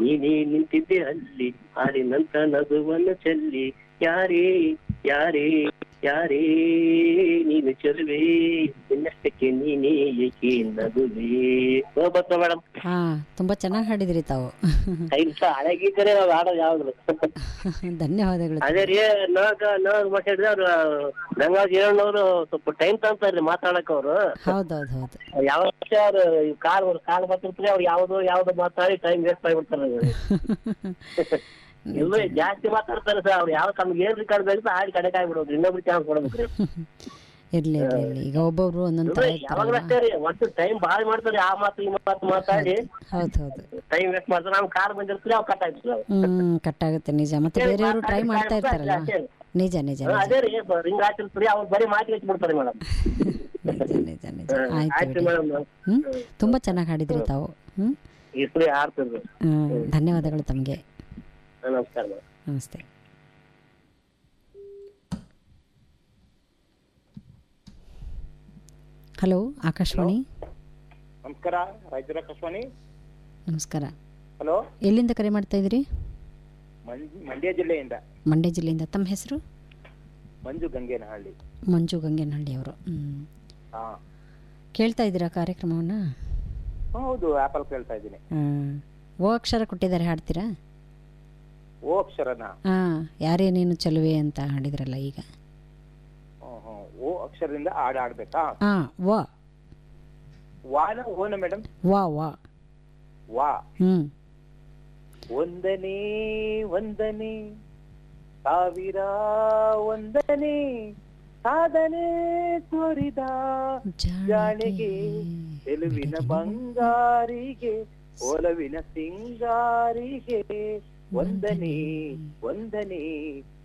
ನೀನೇ ನಿಂತಿದ್ದೆ ಅಲ್ಲಿ ಹಾರಿನಂತ ನಗುವನ್ನು ಚೆಲ್ಲಿ ಯಾರೇ ಯಾರೇ ಯಾರೇ ನೀನು ಚೆಲುವೆ ನಿನ್ನಷ್ಟಕ್ಕೆ ನೀನೇ ಏಕೆ ನಗುವೆ ಹೋಗ್ಬತ್ತ ಮೇಡಮ್ ಹಾ ತುಂಬಾ ಚೆನ್ನಾಗಿ ಹಾಡಿದ್ರಿ ತಾವು ಇಂಥ ಹಳಗಿದ್ದರೆ ನಾವು ಆಡೋದು ಯಾವ್ದು ಧನ್ಯವಾದಗಳು ಅದೇ ರೀ ನಾಗ ನಾಗ್ ಮಾತಾಡಿದ್ರೆ ಅವ್ರು ಗಂಗಾಜ್ ಹಿರಣ್ಣವ್ರು ಸ್ವಲ್ಪ ಟೈಮ್ ತಗೊಂತಾರೆ ಮಾತಾಡಕ್ ಅವ್ರು ಹೌದೌದು ಹೌದು ಯಾವ ಅವ್ರು ಕಾಲ್ ಅವ್ರ ಕಾಲ್ ಬರ್ತಿರ್ತಾರೆ ಅವ್ರು ಯಾವ್ದು ಯಾವ್ದು ಮಾತಾಡಿ ಟೈಮ್ ವೇಸ್ಟ್ ಆಗಿಬಿಡ್ತಾರೆ ಇಲ್ಲ ಜಾಸ್ತಿ ಮಾತಾಡ್ತಾರೆ ಸರ್ ಅವ್ರು ಯಾವ ತಮ್ಗೆ ಏನ್ ರಿಕಾರ್ಡ್ ಬೇಕು ಹಾಡಿ ಕಡೆಗೆ ಆಗ್ಬಿಡೋದು ಇನ್ನೊಬ್ರು ಚಾನ್ಸ್ ಕೊಡ್ಬೇಕ್ರಿ ಇರ್ಲಿ ಇರ್ಲಿ ಇರ್ಲಿ ಈಗ ಒಬ್ಬೊಬ್ರು ಒಂದೊಂದ್ ತರ ಯಾವಾಗ್ಲೂ ಇರ್ತಾರಲ್ಲ ಅಷ್ಟೇ ರೀ ಒಟ್ಟು ಟೈಮ್ ಭಾಳ ಮಾಡ್ತಾರೆ ಆ ಮಾತು ಈ ಮಾತು ಮಾತಾಡಿ ಹೌದು ಹೌದು ಟೈಮ್ ವೇಸ್ಟ್ ಮಾಡ್ತಾರೆ ನಾವು ಕಾರ್ ಬಂದಿರ್ತೀರಿ ಅವ್ರು ಕಟ್ ಆಗ್ತೀವಿ ಹ್ಮ್ ಕಟ್ಟಾಗುತ್ತೆ ನಿಜ ಮತ್ತೆ ಬೇರೆಯವರು ಟ್ರೈ ಮಾಡ್ತಾ ಇರ್ತಾರಲ್ಲ ನಿಜ ನಿಜ ನಿಜ ಅದೇ ರೀ ರಿಂಗ್ ಹಾಕಿರ್ತೀರಿ ಅವ್ರು ಬರೀ ಮಾತಿಗೆ ಬಿಡ್ತಾರೆ ಮೇಡಮ್ ನಿಜ ನಿಜ ನಿಜ ಆಯ್ತು ಆಯ್ತು ಬಿಡಿ ಮೇಡಮ್ ಹ್ಮ್ ತುಂಬಾ ಚೆನ್ನಾಗಿ ಹಾಡಿದ್ರಿ ತಾವು ಹ್ಮ್ ಇಸ್ರಿ ಆಡ್ತಿರ್ರಿ ಹ್ಮ್ ಧನ್ಯವಾದಗಳು ತಮಗೆ ನಮಸ್ಕಾರ ಮೇಡಮ್ ನಮಸ್ತೆ ಹಲೋ ಆಕಾಶವಾಣಿ ನಮಸ್ಕಾರ ರಾಯಚೂರು ಆಕಾಶವಾಣಿ ನಮಸ್ಕಾರ ಹಲೋ ಎಲ್ಲಿಂದ ಕರೆ ಮಾಡ್ತಾ ಇದ್ರಿ ಮಂಜು ಮಂಡ್ಯ ಜಿಲ್ಲೆಯಿಂದ ಮಂಡ್ಯ ಜಿಲ್ಲೆಯಿಂದ ತಮ್ಮ ಹೆಸರು ಮಂಜು ಗಂಗೇನಹಳ್ಳಿ ಮಂಜು ಗಂಗೇನಹಳ್ಳಿ ಅವರು ಹ್ಮ್ ಹಾ ಕೇಳ್ತಾ ಇದ್ದೀರಾ ಕಾರ್ಯಕ್ರಮವನ್ನ ಹೌದು ಆಪಲ್ ಕೇಳ್ತಾ ಇದ್ದೀನಿ ಹ್ಮ್ ಓ ಅಕ್ಷರ ಕೊಟ್ಟಿದ್ದಾರೆ ಹಾಡ್ತೀರಾ ಓ ಅಕ್ಷರನ ಹಾ ಯಾರೇ ನೀನು ಚಲುವೆ ಅಂತ ಹಾಡಿದ್ರಲ್ಲ ಈಗ ಹ್ಮ್, ಹ್ಮ್. ಓ ಅಕ್ಷರದಿಂದ ಹಾಡು ಆಡ್ಬೇಕಾ ಹಾ ವಾ ವಾನ ಓನ ಮೇಡಮ್ ವಾ ವಾ ವಾ ಹ್ಮ್ ಒಂದನೇ ಒಂದನೇ ಸಾವಿರ ಒಂದನೇ ಸಾಧನೆ ತೋರಿದ ಜಾಣಿಗೆ ಚೆಲುವಿನ ಬಂಗಾರಿಗೆ ಒಲವಿನ ಸಿಂಗಾರಿಗೆ ಒಂದನೇ ಒಂದನೇ